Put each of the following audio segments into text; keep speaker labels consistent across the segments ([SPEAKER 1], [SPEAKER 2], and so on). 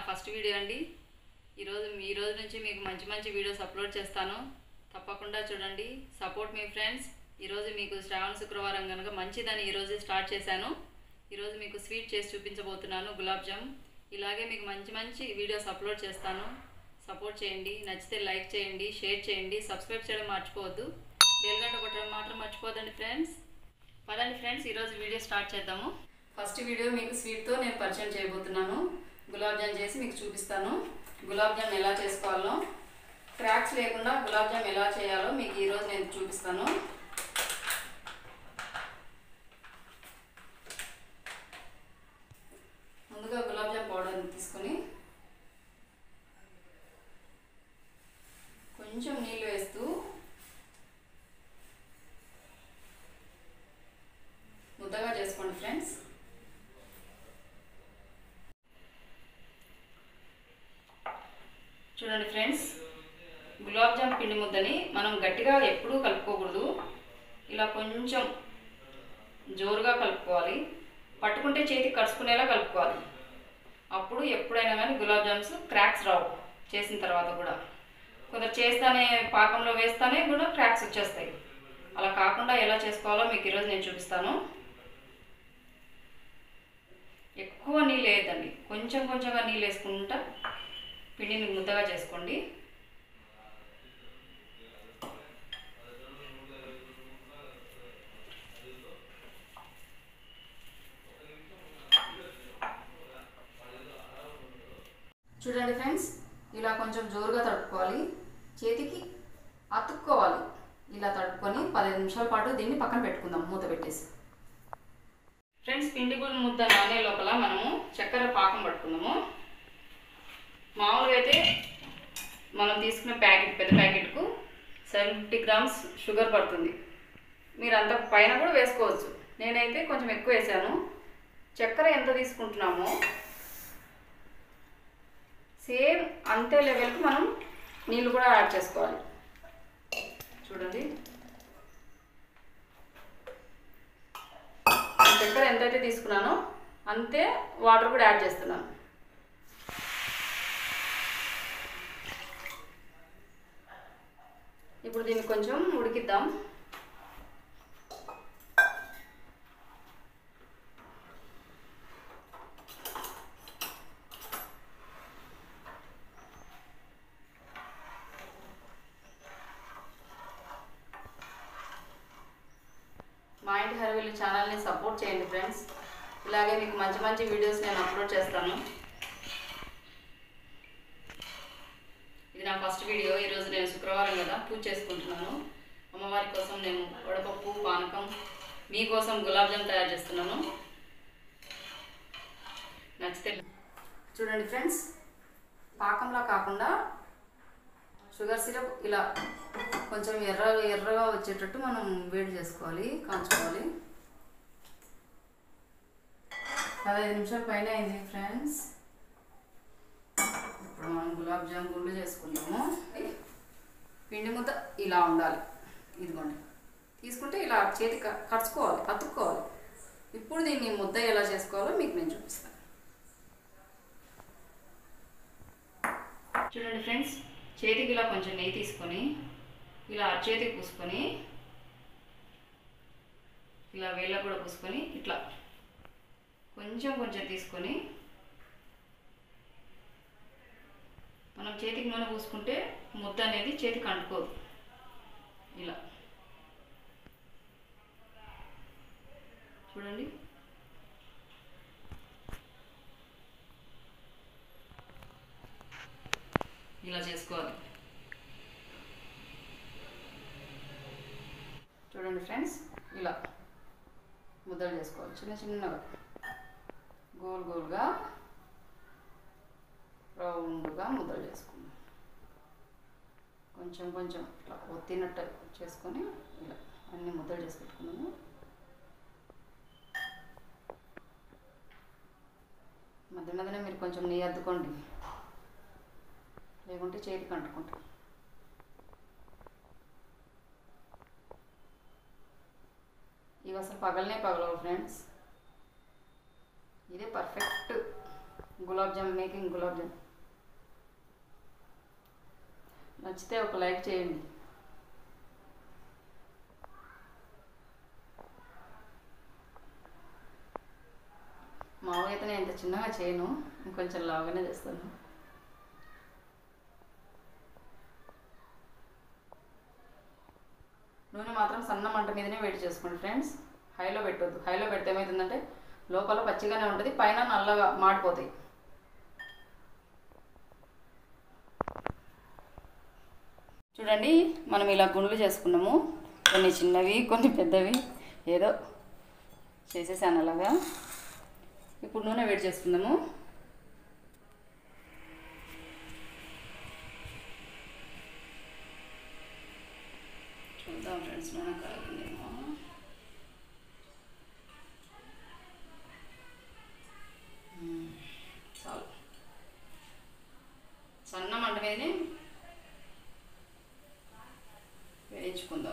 [SPEAKER 1] First video అండి ఈరోజు ఈ రోజు నుంచి మీకు మంచి మంచి వీడియోస్ అప్లోడ్ చేస్తాను తప్పకుండా చూడండి సపోర్ట్ మీ ఫ్రెండ్స్ ఈరోజు మీకు శ్రావణ శుక్రవారం కనుక మంచిదని ఈరోజు స్టార్ట్ చేశాను ఈరోజు మీకు స్వీట్ చేసి చూపించబోతున్నాను గులాబ్ జామ్ ఇలాగే మీకు మంచి మంచి వీడియోస్ అప్లోడ్ చేస్తాను సపోర్ట్ చేయండి నచ్చితే లైక్ చేయండి షేర్ చేయండి సబ్స్క్రైబ్ చేయడం మర్చిపోవద్దు బెల్ గంట కొట్టడం మాత్రం మర్చిపోదండి ఫ్రెండ్స్ పదండి ఫ్రెండ్స్ ఈరోజు వీడియో స్టార్ట్ చేద్దాము ఫస్ట్ వీడియో మీకు స్వీట్తో నేను పరిచయం చేయబోతున్నాను గులాబ్ జామ్ చేసి మీకు చూపిస్తాను గులాబ్ జామ్ ఎలా చేసుకోవాలో క్రాక్స్ లేకుండా గులాబ్ జామ్ ఎలా చేయాలో మీకు ఈరోజు నేను చూపిస్తాను ముందుగా గులాబ్ జామ్ పౌడర్ని తీసుకొని కొంచెం నీళ్ళు వేస్తూ ముద్దగా చేసుకోండి ఫ్రెండ్స్ చూడండి ఫ్రెండ్స్ గులాబ్ జామ్ పిండి ముద్దని మనం గట్టిగా ఎప్పుడూ కలుపుకోకూడదు ఇలా కొంచెం జోరుగా కలుపుకోవాలి పట్టుకుంటే చేతికి కడుచుకునేలా కలుపుకోవాలి అప్పుడు ఎప్పుడైనా కానీ గులాబ్ జామ్స్ క్రాక్స్ రావు చేసిన తర్వాత కూడా కొందరు చేస్తానే పాకంలో వేస్తానే కూడా క్రాక్స్ వచ్చేస్తాయి అలా కాకుండా ఎలా చేసుకోవాలో మీకు ఈరోజు నేను చూపిస్తాను ఎక్కువ నీళ్ళు వేయద్దండి కొంచెం కొంచెంగా నీళ్ళు వేసుకుంటా పిండిని ముద్దగా చేసుకోండి చూడండి ఫ్రెండ్స్ ఇలా కొంచెం జోరుగా తడుపుకోవాలి చేతికి అతుక్కోవాలి ఇలా తడుపుకొని పదిహేను నిమిషాల పాటు దీన్ని పక్కన పెట్టుకుందాం మూత పెట్టేసి ఫ్రెండ్స్ పిండి గుడి ముద్ద నానే లోపల మనము చక్కెర పాకం పట్టుకుందాము మామూలుగా అయితే మనం తీసుకున్న ప్యాకెట్ పెద్ద ప్యాకెట్కు సెవెన్ ఫిఫ్టీ గ్రామ్స్ షుగర్ పడుతుంది మీరు అంత పైన కూడా వేసుకోవచ్చు నేనైతే కొంచెం ఎక్కువ వేసాను చక్కెర ఎంత తీసుకుంటున్నామో సేమ్ అంతే లెవెల్కి మనం నీళ్ళు కూడా యాడ్ చేసుకోవాలి చూడండి చక్కెర ఎంతైతే తీసుకున్నానో అంతే వాటర్ కూడా యాడ్ చేస్తున్నాను ఇప్పుడు దీన్ని కొంచెం ఉడికిద్దాం మా ఇంటి హరివెల్లి ఛానల్ని సపోర్ట్ చేయండి ఫ్రెండ్స్ ఇలాగే మీకు మంచి మంచి వీడియోస్ నేను అప్లోడ్ చేస్తాను ఇది నా ఫస్ట్ వీడియో ఈరోజు నేను శుక్రవారం కదా పూజ చేసుకుంటున్నాను అమ్మవారి కోసం నేను వడపప్పు పానకం మీకోసం గులాబ్ జామ్ తయారు చేస్తున్నాను నచ్చితే చూడండి ఫ్రెండ్స్ పాకంలా కాకుండా షుగర్ సిరప్ ఇలా కొంచెం ఎర్ర ఎర్రగా వచ్చేటట్టు మనం వేడి చేసుకోవాలి కాంచుకోవాలి పదహైదు నిమిషాల పైన అయింది ఫ్రెండ్స్ ఇప్పుడు మనం గులాబ్ జామ్ గుండు చేసుకుందాము పిండి ముద్ద ఇలా ఉండాలి ఇదిగోండి తీసుకుంటే ఇలా చేతి క- కరుచుకోవాలి అతుక్కోవాలి ఇప్పుడు దీన్ని ముద్ద ఎలా చేసుకోవాలో మీకు నేను చూపిస్తాను చూడండి ఫ్రెండ్స్ చేతికి ఇలా కొంచెం నెయ్యి తీసుకొని ఇలా అరచేతికి పూసుకొని ఇలా వేళ్ళ కూడా పూసుకొని ఇట్లా కొంచెం కొంచెం తీసుకొని మనం చేతికి నూనె పూసుకుంటే ముద్ద అనేది చేతికి అంటుకోదు ఇలా చూడండి ఇలా చేసుకోవాలి చూడండి ఫ్రెండ్స్ ఇలా ముద్దలు చేసుకోవాలి చిన్న చిన్నగా గోల్ గోల్గా రౌండ్గా ముద్దలు చేసుకుందాం కొంచెం కొంచెం ఇట్లా ఒత్తినట్టు చేసుకొని ఇలా అన్ని ముద్దలు చేసి పెట్టుకున్నాము మధ్య మధ్యన మీరు కొంచెం నెయ్యి అద్దుకోండి లేకుంటే చేతికి అంటుకుంటాం ఇవి అసలు పగలనే పగలవు ఫ్రెండ్స్ ఇదే పర్ఫెక్ట్ గులాబ్ జామ్ మేకింగ్ గులాబ్ జామ్ నచ్చితే ఒక లైక్ చేయండి మామూలుగా అయితే నేను ఇంత చిన్నగా చేయను ఇంకొంచెం లావుగానే చేస్తాను నూనె మాత్రం సన్న మంట మీదనే వేడి చేసుకోండి ఫ్రెండ్స్ హైలో పెట్టొద్దు హైలో పెడితే ఏమవుతుందంటే లోపల పచ్చిగానే ఉంటుంది పైన నల్లగా మాడిపోతాయి చూడండి మనం ఇలా గుండ్లు చేసుకున్నాము కొన్ని చిన్నవి కొన్ని పెద్దవి ఏదో చేసేసాను అలాగా ఇప్పుడు నూనె వేడి చేసుకుందాము చూద్దాం ఫ్రెండ్స్ నూనె కాగిందేమో మ్మ్. చాలు సన్న మంట మీదనే వేయించుకుందాం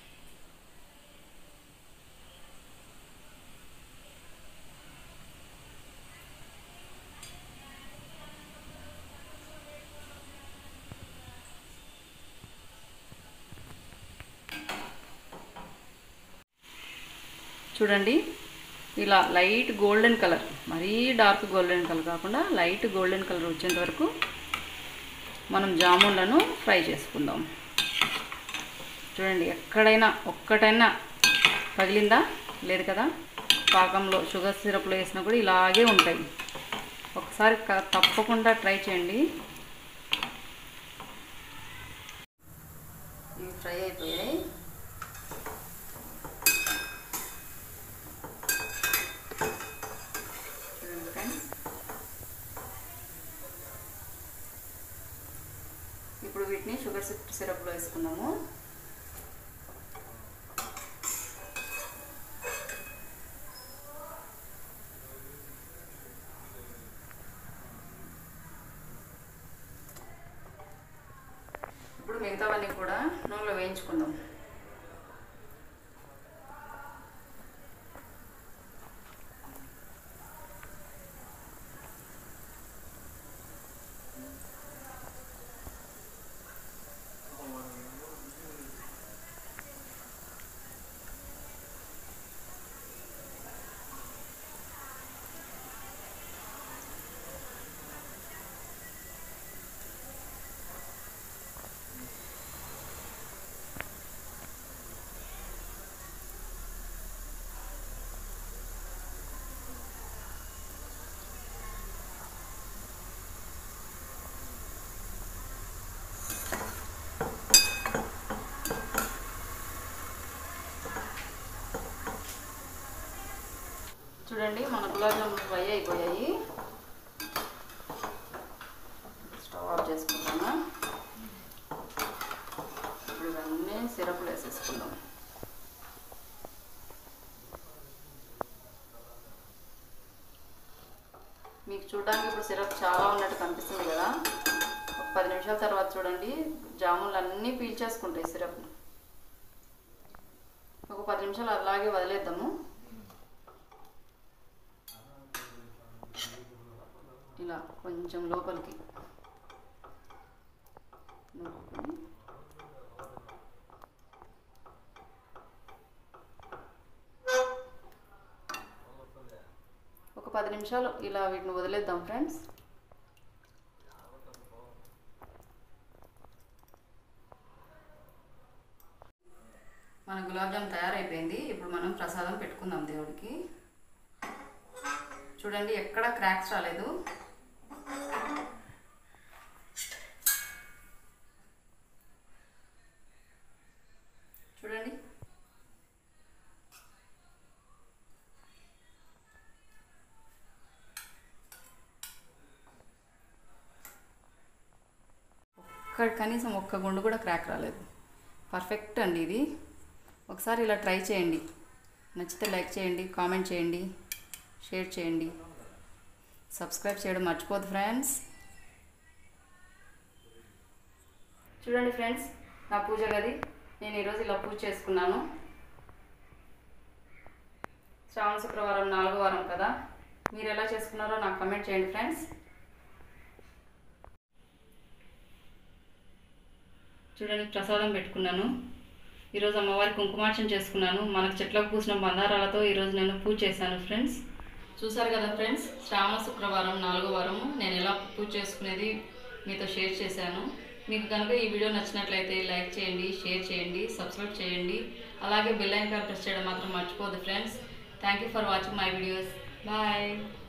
[SPEAKER 1] చూడండి ఇలా లైట్ గోల్డెన్ కలర్ మరీ డార్క్ గోల్డెన్ కలర్ కాకుండా లైట్ గోల్డెన్ కలర్ వచ్చేంత వరకు మనం జామున్లను ఫ్రై చేసుకుందాం చూడండి ఎక్కడైనా ఒక్కటైనా పగిలిందా లేదు కదా పాకంలో షుగర్ సిరప్లో వేసినా కూడా ఇలాగే ఉంటాయి ఒకసారి క- తప్పకుండా ట్రై చేయండి ఇవి ఫ్రై అయిపోయాయి చూడండి ఫ్రెండ్స్ ఇప్పుడు వీటిని షుగర్ సిప్ సిరప్లో వేసుకున్నాము ఇప్పుడు మిగతావన్నీ కూడా నూనెలో వేయించుకుందాం చూడండి మన గులాబ్ జామున్ ఫ్రై అయిపోయాయి స్టవ్ ఆఫ్ చేసుకుంటాను ఇప్పుడు ఇవన్నీ సిరప్లు వేసేసుకుందాం మీకు చూడడానికి ఇప్పుడు సిరప్ చాలా ఉన్నట్టు కనిపిస్తుంది కదా ఒక పది నిమిషాల తర్వాత చూడండి జామున్లు అన్నీ పీల్చేసుకుంటాయి సిరప్ ఒక పది నిమిషాలు అలాగే వదిలేద్దాము ఇలా కొంచెం లోపలికి నొక్కుని ఒక పది నిమిషాలు ఇలా వీటిని వదిలేద్దాం ఫ్రెండ్స్ మన గులాబ్ జామ్ తయారైపోయింది ఇప్పుడు మనం ప్రసాదం పెట్టుకుందాం దేవుడికి చూడండి ఎక్కడ క్రాక్స్ రాలేదు చూడండి ఒక్క కనీసం ఒక్క గుండు కూడా క్రాక్ రాలేదు పర్ఫెక్ట్ అండి ఇది ఒకసారి ఇలా ట్రై చేయండి నచ్చితే లైక్ చేయండి కామెంట్ చేయండి షేర్ చేయండి సబ్స్క్రైబ్ చేయడం మర్చిపోదు ఫ్రెండ్స్ చూడండి ఫ్రెండ్స్ నా పూజ గది నేను ఈరోజు ఇలా పూజ చేసుకున్నాను శ్రావణ శుక్రవారం నాలుగో వారం కదా మీరు ఎలా చేసుకున్నారో నాకు కమెంట్ చేయండి ఫ్రెండ్స్ చూడండి ప్రసాదం పెట్టుకున్నాను ఈరోజు అమ్మవారి కుంకుమార్చన చేసుకున్నాను మనకు చెట్లకు పూసిన బందారాలతో ఈరోజు నేను పూజ చేశాను ఫ్రెండ్స్ చూసారు కదా ఫ్రెండ్స్ శ్రావణ శుక్రవారం నాలుగో వారము నేను ఎలా పూజ చేసుకునేది మీతో షేర్ చేశాను మీకు కనుక ఈ వీడియో నచ్చినట్లయితే లైక్ చేయండి షేర్ చేయండి సబ్స్క్రైబ్ చేయండి అలాగే బెల్ ఐకాన్ ప్రెస్ చేయడం మాత్రం మర్చిపోదు friends thank you for watching my videos bye